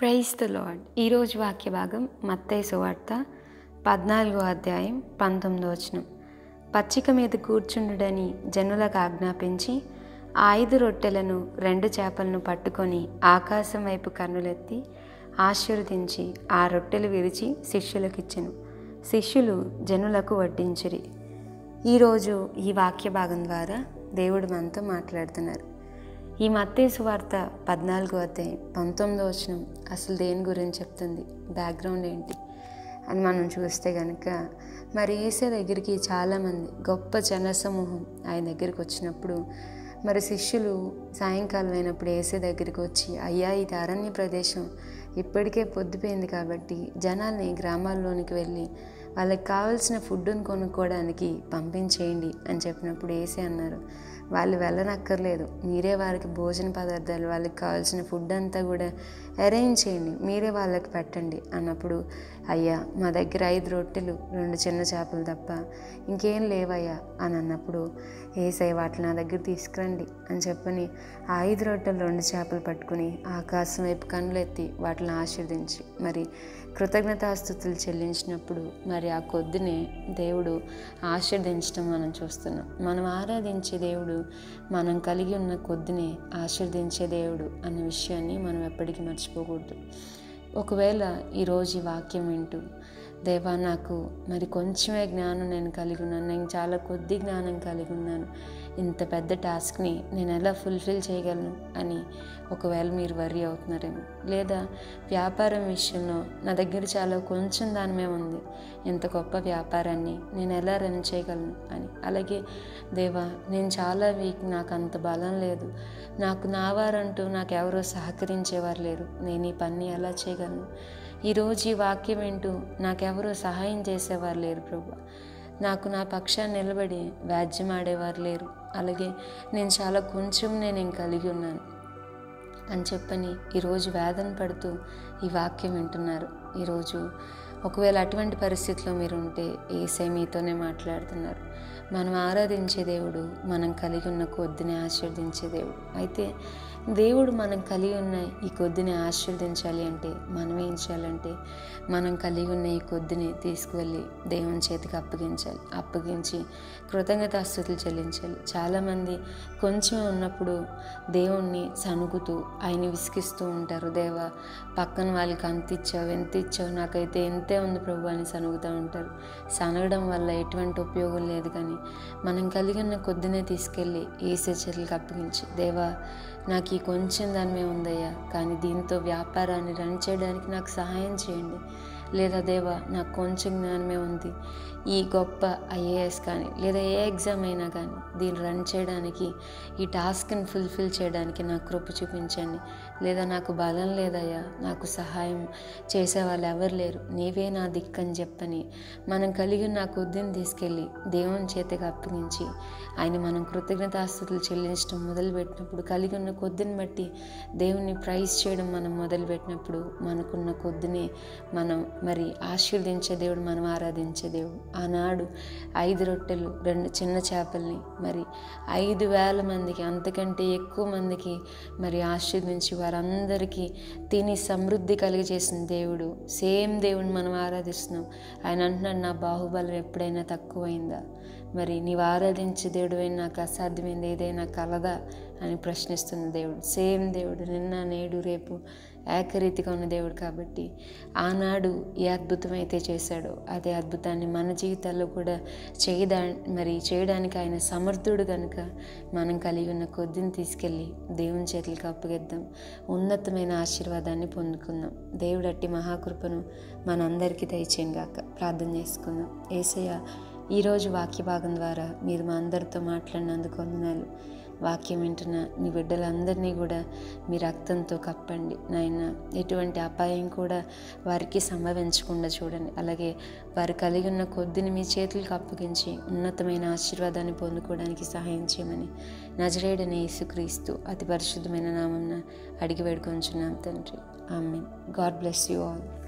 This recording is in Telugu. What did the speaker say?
ప్రైజ్ ద లాడ్ ఈరోజు వాక్య భాగం మత్తయి సువార్త పద్నాలుగో అధ్యాయం పంతొమ్మిదో వచనం పచ్చిక మీద కూర్చుండుడని జనులకు ఆజ్ఞాపించి ఆ ఐదు రొట్టెలను రెండు చేపలను పట్టుకొని ఆకాశం వైపు కన్నులెత్తి ఆశీర్వదించి ఆ రొట్టెలు విరిచి శిష్యులకిచ్చెను శిష్యులు జనులకు వడ్డించిరి ఈరోజు ఈ వాక్య భాగం ద్వారా దేవుడు మనతో మాట్లాడుతున్నారు ఈ మత్తయి సువార్త పద్నాలుగో అధ్యాయం పంతొమ్మిదో వచనం అసలు దేని గురించి చెప్తుంది బ్యాక్గ్రౌండ్ ఏంటి అని మనం చూస్తే కనుక మరి ఏసే దగ్గరికి చాలామంది గొప్ప జనసమూహం ఆయన దగ్గరికి వచ్చినప్పుడు మరి శిష్యులు సాయంకాలం అయినప్పుడు ఏసే దగ్గరికి వచ్చి అయ్యా ఇది అరణ్య ప్రదేశం ఇప్పటికే పొద్దుపోయింది కాబట్టి జనాల్ని గ్రామాల్లోనికి వెళ్ళి వాళ్ళకి కావాల్సిన ఫుడ్ని కొనుక్కోవడానికి పంపించేయండి అని చెప్పినప్పుడు ఏసే అన్నారు వాళ్ళు వెళ్ళనక్కర్లేదు మీరే వారికి భోజన పదార్థాలు వాళ్ళకి కావాల్సిన ఫుడ్ అంతా కూడా అరేంజ్ చేయండి మీరే వాళ్ళకి పెట్టండి అన్నప్పుడు అయ్యా మా దగ్గర ఐదు రొట్టెలు రెండు చిన్న చేపలు తప్ప ఇంకేం లేవయ్యా అని అన్నప్పుడు ఏసై వాటిని నా దగ్గర తీసుకురండి అని చెప్పని ఆ ఐదు రొట్టెలు రెండు చేపలు పట్టుకుని ఆకాశం వైపు కన్నులెత్తి వాటిని ఆశీర్దించి మరి కృతజ్ఞతాస్థుతులు చెల్లించినప్పుడు మరి ఆ కొద్దిని దేవుడు ఆశీర్దించడం మనం చూస్తున్నాం మనం ఆరాధించే దేవుడు మనం కలిగి ఉన్న కొద్దిని ఆశీర్దించే దేవుడు అన్న విషయాన్ని మనం ఎప్పటికీ మర్చిపోకూడదు ఒకవేళ ఈరోజు ఈ వాక్యం వింటూ దేవా నాకు మరి కొంచెమే జ్ఞానం నేను కలిగి ఉన్నాను నేను చాలా కొద్ది జ్ఞానం కలిగి ఉన్నాను ఇంత పెద్ద టాస్క్ని నేను ఎలా ఫుల్ఫిల్ చేయగలను అని ఒకవేళ మీరు వరి అవుతున్నారేమో లేదా వ్యాపారం విషయంలో నా దగ్గర చాలా కొంచెం దానిమే ఉంది ఇంత గొప్ప వ్యాపారాన్ని నేను ఎలా రన్ చేయగలను అని అలాగే దేవా నేను చాలా వీక్ నాకు అంత బలం లేదు నాకు నా వారంటూ నాకు ఎవరో సహకరించేవారు లేరు నేను ఈ పని ఎలా చేయగలను ఈరోజు ఈ వాక్యం వింటూ నాకెవరో సహాయం చేసేవారు లేరు ప్రభు నాకు నా పక్షాన్ని నిలబడి వ్యాజ్యం ఆడేవారు లేరు అలాగే నేను చాలా కొంచెం నేను కలిగి ఉన్నాను అని చెప్పని ఈరోజు వేదన పడుతూ ఈ వాక్యం వింటున్నారు ఈరోజు ఒకవేళ అటువంటి పరిస్థితిలో మీరు ఉంటే ఏసై మీతోనే మాట్లాడుతున్నారు మనం ఆరాధించే దేవుడు మనం కలిగి ఉన్న కొద్దిని ఆశీర్వదించే దేవుడు అయితే దేవుడు మనం కలిగి ఉన్న ఈ కొద్దిని ఆశీర్వదించాలి అంటే మనం ఏం చేయాలంటే మనం కలిగి ఉన్న ఈ కొద్దిని తీసుకువెళ్ళి దేవుని చేతికి అప్పగించాలి అప్పగించి కృతజ్ఞతాస్థుతులు చెల్లించాలి చాలామంది కొంచెం ఉన్నప్పుడు దేవుణ్ణి సనుగుతూ ఆయన విసిగిస్తూ ఉంటారు దేవ పక్కన వాళ్ళకి అంత ఇచ్చావు ఎంత ఇచ్చావు నాకైతే ఎంతే ఉంది ప్రభు అని సనుగుతూ ఉంటారు సనగడం వల్ల ఎటువంటి ఉపయోగం లేదు కానీ మనం కలిగిన కొద్దినే తీసుకెళ్ళి ఏసే చెట్లకు అప్పగించి దేవా నాకు ఈ కొంచెం దానిమే ఉందయ్యా కానీ దీంతో వ్యాపారాన్ని రన్ చేయడానికి నాకు సహాయం చేయండి లేదా దేవా నాకు కొంచెం జ్ఞానమే ఉంది ఈ గొప్ప ఐఏఎస్ కానీ లేదా ఏ ఎగ్జామ్ అయినా కానీ దీన్ని రన్ చేయడానికి ఈ టాస్క్ని ఫుల్ఫిల్ చేయడానికి నాకు కృప చూపించండి లేదా నాకు బలం లేదయ్యా నాకు సహాయం చేసే వాళ్ళు ఎవరు లేరు నీవే నా దిక్కని చెప్పని మనం కలిగి నా కొద్దిని తీసుకెళ్ళి దేవుని చేతికి అప్పగించి ఆయన మనం కృతజ్ఞతాస్థుతులు చెల్లించడం మొదలుపెట్టినప్పుడు కలిగి ఉన్న కొద్దిని బట్టి దేవుణ్ణి ప్రైజ్ చేయడం మనం మొదలుపెట్టినప్పుడు మనకున్న కొద్దిని మనం మరి ఆశీర్వదించే దేవుడు మనం ఆరాధించే దేవుడు ఆనాడు ఐదు రొట్టెలు రెండు చిన్న చేపల్ని మరి ఐదు వేల మందికి అంతకంటే ఎక్కువ మందికి మరి ఆశీర్వదించి వారందరికీ తిని సమృద్ధి కలిగజేసిన దేవుడు సేమ్ దేవుడిని మనం ఆరాధిస్తున్నాం ఆయన అంటున్నాడు నా బాహుబలం ఎప్పుడైనా తక్కువైందా మరి నీవు ఆరాధించే దేవుడు నాకు అసాధ్యమైంది ఏదైనా కలదా అని ప్రశ్నిస్తున్న దేవుడు సేమ్ దేవుడు నిన్న నేడు రేపు ఏకరీతిగా ఉన్న దేవుడు కాబట్టి ఆనాడు ఏ అద్భుతం అయితే చేశాడో అదే అద్భుతాన్ని మన జీవితాల్లో కూడా చేయదా మరి చేయడానికి ఆయన సమర్థుడు కనుక మనం కలిగి ఉన్న కొద్దిని తీసుకెళ్ళి దేవుని చేతులకు అప్పగిద్దాం ఉన్నతమైన ఆశీర్వాదాన్ని పొందుకుందాం దేవుడు అట్టి మహాకృపను మనందరికీ దయచేయం గాక ప్రార్థన చేసుకుందాం ఏసయ్య ఈరోజు వాక్య భాగం ద్వారా మీరు మా అందరితో మాట్లాడినందుకు వందనాలు వాక్యం వింటున్న మీ బిడ్డలందరినీ కూడా మీ రక్తంతో కప్పండి నాయన ఎటువంటి అపాయం కూడా వారికి సంభవించకుండా చూడండి అలాగే వారు కలిగి ఉన్న కొద్దిని మీ చేతులకు అప్పగించి ఉన్నతమైన ఆశీర్వాదాన్ని పొందుకోవడానికి సహాయం చేయమని నజరేడని యేసుక్రీస్తు అతి పరిశుద్ధమైన నామంన అడిగి వేడుకొంచున్నాం తండ్రి ఆమె గాడ్ బ్లెస్ యూ ఆల్